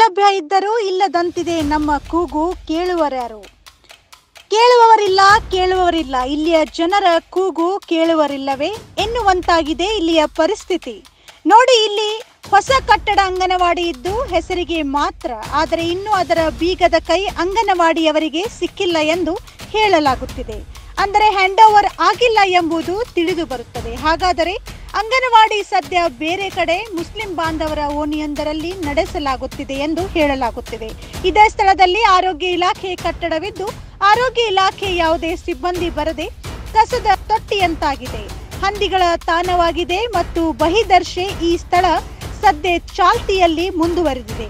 ಸೌಲಭ್ಯ ಇದ್ದರೂ ಇಲ್ಲದಂತಿದೆ ನಮ್ಮ ಕೂಗು ಕೇಳುವರ್ಯಾರು ಕೇಳುವವರಿಲ್ಲ ಕೇಳುವವರಿಲ್ಲ ಇಲ್ಲಿಯ ಜನರ ಕೂಗು ಕೇಳುವರಿಲ್ಲವೇ ಎನ್ನುವಂತಾಗಿದೆ ಇಲ್ಲಿಯ ಪರಿಸ್ಥಿತಿ ನೋಡಿ ಇಲ್ಲಿ ಹೊಸ ಕಟ್ಟಡ ಅಂಗನವಾಡಿ ಇದ್ದು ಹೆಸರಿಗೆ ಮಾತ್ರ ಆದರೆ ಇನ್ನೂ ಅದರ ಬೀಗದ ಕೈ ಅಂಗನವಾಡಿಯವರಿಗೆ ಸಿಕ್ಕಿಲ್ಲ ಎಂದು ಹೇಳಲಾಗುತ್ತಿದೆ ಅಂದರೆ ಹ್ಯಾಂಡ್ ಓವರ್ ಆಗಿಲ್ಲ ಎಂಬುದು ತಿಳಿದು ಬರುತ್ತದೆ ಹಾಗಾದರೆ ಅಂಗನವಾಡಿ ಸದ್ಯ ಬೇರೆ ಕಡೆ ಮುಸ್ಲಿಂ ಬಾಂಧವರ ಓಣಿಯೊಂದರಲ್ಲಿ ನಡೆಸಲಾಗುತ್ತಿದೆ ಎಂದು ಹೇಳಲಾಗುತ್ತಿದೆ ಇದೇ ಸ್ಥಳದಲ್ಲಿ ಆರೋಗ್ಯ ಇಲಾಖೆ ಕಟ್ಟಡವಿದ್ದು ಆರೋಗ್ಯ ಇಲಾಖೆ ಯಾವುದೇ ಸಿಬ್ಬಂದಿ ಬರದೆ ಕಸದ ತೊಟ್ಟಿಯಂತಾಗಿದೆ ಹಂದಿಗಳ ತಾಣವಾಗಿದೆ ಮತ್ತು ಬಹಿದರ್ಶೆ ಈ ಸ್ಥಳ ಸದ್ಯ ಚಾಲ್ತಿಯಲ್ಲಿ ಮುಂದುವರೆದಿದೆ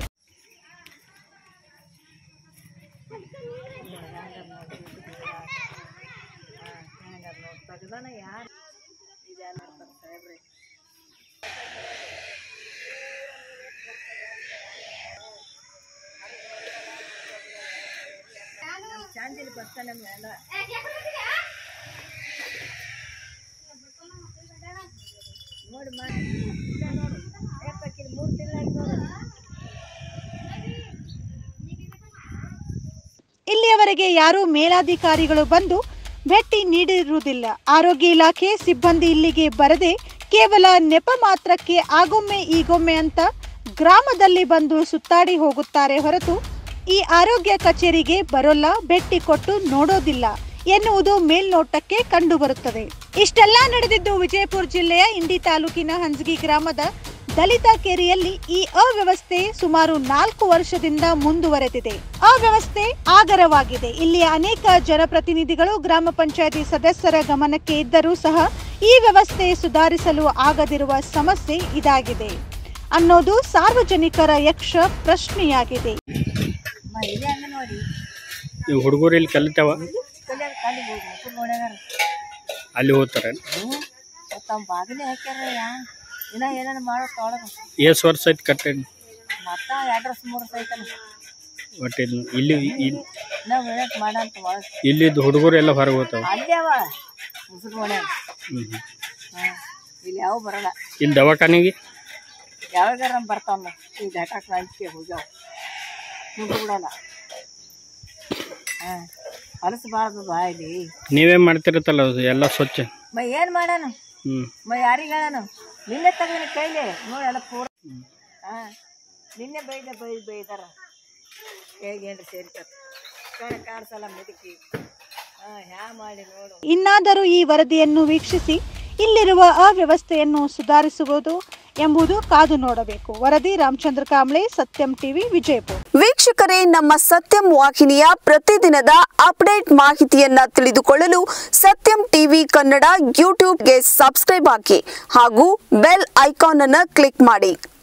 ಇಲ್ಲಿಯವರೆಗೆ ಯಾರೂ ಮೇಲಾಧಿಕಾರಿಗಳು ಬಂದು ಭೇಟಿ ನೀಡಿರುವುದಿಲ್ಲ ಆರೋಗ್ಯ ಇಲಾಖೆ ಸಿಬ್ಬಂದಿ ಇಲ್ಲಿಗೆ ಬರದೆ ಕೇವಲ ನೆಪ ಮಾತ್ರಕ್ಕೆ ಆಗೊಮ್ಮೆ ಈಗೊಮ್ಮೆ ಅಂತ ಗ್ರಾಮದಲ್ಲಿ ಬಂದು ಸುತ್ತಾಡಿ ಹೋಗುತ್ತಾರೆ ಹೊರತು ಈ ಆರೋಗ್ಯ ಕಚೇರಿಗೆ ಬರೋಲ್ಲ ಭೇಟಿ ಕೊಟ್ಟು ನೋಡೋದಿಲ್ಲ ಎನ್ನುವುದು ಮೇಲ್ನೋಟಕ್ಕೆ ಕಂಡುಬರುತ್ತದೆ ಇಷ್ಟೆಲ್ಲ ನಡೆದಿದ್ದು ವಿಜಯಪುರ ಜಿಲ್ಲೆಯ ಇಂಡಿ ತಾಲೂಕಿನ ಹಂಜಗಿ ಗ್ರಾಮದ ದಲಿತ ಕೆರೆಯಲ್ಲಿ ಈ ಅವ್ಯವಸ್ಥೆ ಸುಮಾರು ನಾಲ್ಕು ವರ್ಷದಿಂದ ಮುಂದುವರೆದಿದೆ ಅವ್ಯವಸ್ಥೆ ಆಗರವಾಗಿದೆ ಇಲ್ಲಿಯ ಅನೇಕ ಜನಪ್ರತಿನಿಧಿಗಳು ಗ್ರಾಮ ಪಂಚಾಯತಿ ಸದಸ್ಯರ ಗಮನಕ್ಕೆ ಇದ್ದರೂ ಸಹ ಈ ವ್ಯವಸ್ಥೆ ಸುಧಾರಿಸಲು ಆಗದಿರುವ ಸಮಸ್ಯೆ ಇದಾಗಿದೆ ಅನ್ನೋದು ಸಾರ್ವಜನಿಕರ ಯಕ್ಷ ಪ್ರಶ್ನೆಯಾಗಿದೆ ಇದೆ ಅಂಗನವಾಡಿ ನೀವು ಹುಡುಗರು ಇಲ್ಲಿ ಕಲಿತಾವ ಕಲ್ಯಾಣ ಖಾಲಿ ಮಕ್ಕಳು ನೋಡ್ಯಾರ ಅಲ್ಲಿ ಹೋಗ್ತಾರೆ ಹ್ಞೂ ತಮ್ಮ ಬಾಗಿಲೇ ಹಾಕ್ಯಾರ ಯಾ ಇನ್ನ ಏನೇನು ಮಾಡೋ ತೊಳಗ ಎಷ್ಟು ವರ್ಷ ಐತಿ ಕಟ್ಟೆನ್ ಮತ್ತ ಎರಡು ವರ್ಷ ಮೂರು ವರ್ಷ ಐತಲ್ಲ ಒಟ್ಟು ಇಲ್ಲಿ ಇಲ್ಲಿ ಇಲ್ಲಿ- ನಾವು ಹೇಳಕ್ ಮಾಡಂತ ಒಳಗೆ ಇಲ್ಲಿದ್ದು ಹುಡುಗರು ಎಲ್ಲ ಹೊರಗೆ ಹೋಗ್ತಾವ ಅಲ್ಲೇ ಅವ ಮುಸುಕ್ ಮನ್ಯಾಗ ಹ್ಞೂ ಹ್ಞೂ ಹಾಂ ಇಲ್ಲಿ ಯಾವ ಬರಲ್ಲ ಇಲ್ಲಿ ದವಾಖಾನೆಗೆ ಯಾವಾಗಾರ ಬರ್ತಾವಲ್ಲ ಈ ಘಟಕ್ ಹಂಚಿಕೆ ಹೋಗ್ಯಾವ ನುಗ್ಗು ಬಿಡಲ್ಲ ಹಾಂ ಹೊಲಸು ಭಾಳ ಬಾ ಇಲ್ಲಿ ನೀವೇ ಮಾಡ್ತಿರತ್ತಲ್ಲ ಅದು ಎಲ್ಲ ಸ್ವಚ್ಛ ಮ ಏನು ಮಾಡೋಣ ಹ್ಞೂ ಮ ಯಾರಿಗೆ ಹೇಳೋಣ ನಿನ್ನೆ ತಗೋಣ ಕೈಲಿ ನೋಡಿ ಎಲ್ಲ ಪೂರ ಹಾಂ ನಿನ್ನೆ ಬೈದ ಬೈ ಬೈದಾರ ಹೇಗೇನ್ರಿ ಸೇರಿಕತ್ ಕಣ ಕಾಡ್ಸಲ್ಲ ಮುದುಕಿ ಹಾಂ ಹ್ಯಾ ಮಾಡಿ ನೋಡು ಇನ್ನಾದರೂ ಈ ವರದಿಯನ್ನು ವೀಕ್ಷಿಸಿ ಇಲ್ಲಿರುವ ಅವ್ಯವಸ್ಥೆಯನ್ನು ಸುಧಾರಿಸುವುದು ಎಂಬುದು ಕಾದು ನೋಡಬೇಕು ವರದಿ ರಾಮಚಂದ್ರ ಕಾಂಬ್ಳೆ ಸತ್ಯಂ ಟಿವಿ ವಿಜಯಪುರ ವೀಕ್ಷಕರೇ ನಮ್ಮ ಸತ್ಯಂ ವಾಹಿನಿಯ ಪ್ರತಿದಿನದ ಅಪ್ಡೇಟ್ ಮಾಹಿತಿಯನ್ನ ತಿಳಿದುಕೊಳ್ಳಲು ಸತ್ಯಂ ಟಿವಿ ಕನ್ನಡ ಯೂಟ್ಯೂಬ್ಗೆ ಸಬ್ಸ್ಕ್ರೈಬ್ ಹಾಕಿ ಹಾಗೂ ಬೆಲ್ ಐಕಾನ್ ಅನ್ನು ಕ್ಲಿಕ್ ಮಾಡಿ